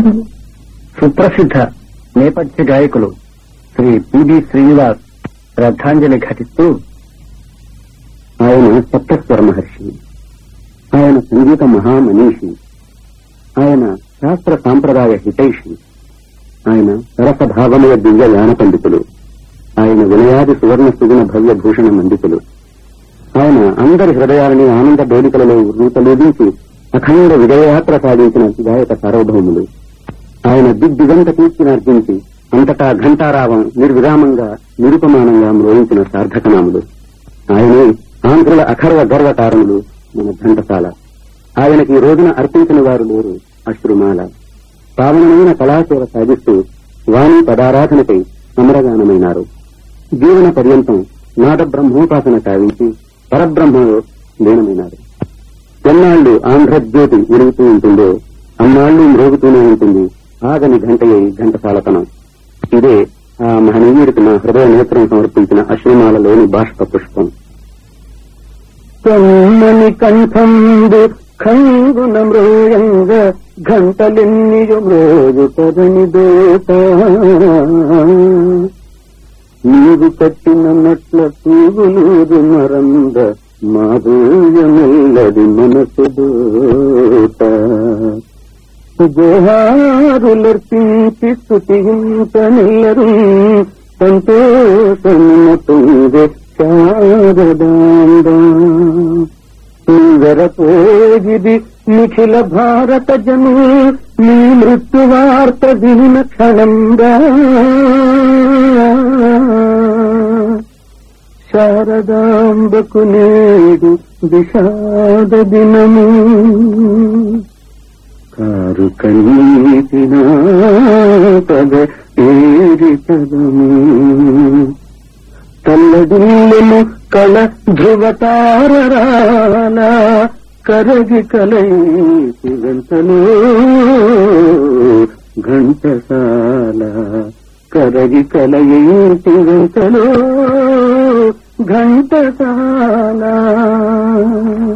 సుప్రసిద్ధ నేపథ్య గాయకులు శ్రీ పిబి శ్రీనివాస్ శ్రద్ధాంజలి ఘటిస్తూ ఆయన సప్తస్వర మహర్షి ఆయన సంగీత మహామనీషి ఆయన శాస్త్ర సాంప్రదాయ హితైషి ఆయన సరస భావమయ దివ్య జ్ఞాన పండితులు ఆయన వినయాది సువర్ణ సుగుణ భవ్య భూషణ మండితులు ఆయన అందరి హృదయాలని ఆనంద వేదికలలో రూపలేదించి అఖండ విజయయాత్ర సాగించిన గాయక సార్వభౌములు ఆయన దిగ్దిగంత కీర్తినార్జించి అంతటా ఘంటారావం నిర్విరామంగా నిరుపమానంగా మ్రోయించిన సార్థకనాములు ఆయనే ఆంధ్రుల అఖర్వ గర్వకారణులు మన ఘంటసాల ఆయనకి ఈ రోజున అర్పించిన వారు లేరు అశ్రుమాల పావనమైన కళాసేవ సాగిస్తూ వాణి పదారాధనపై సమరగానమైనారు జీవన పర్యంతం నాద బ్రహ్మోపాసన సాగించి పరబ్రహ్మలో లీనమైనారు ఎన్నాళ్లు ఆంధ్రజ్యోతి విరుగుతూ ఉంటుందో అన్నాళ్లు మ్రోగుతూనే ఉంటుంది ఆగని ఘంటయే ఘంటసాలతనం ఇదే ఆ మహనీయుడికి నా హృదయ నేత్రం సమర్పించిన అశ్వమాలలోని బాష్ప పుష్పం తొమ్మని కంఠంబు ఖంగున మృయంగ ఘంటలెన్నియు మ్రోజు పదని దోట నీవు కట్టిన మెట్ల తూగులూరు మరంద మాధుర్యమెల్లది మనసు దోట జోహారులర్పించి స్థుతించనిల్లరు సంతోషముతుందే శారదాంబ సుందరపోగిది నిఖిల భారత జను నీ మృత్యు వార్త వినిన క్షణంగా శారదాంబకు నేడు విషాద దినము కారు కన్నీటిన పద ఏరి పదము తల్లడిల్లును కళ ధ్రువతారరాల కరగి కలై గంటలో ఘంటసాల కరగి కలయింటి గంటలో ఘంటసాల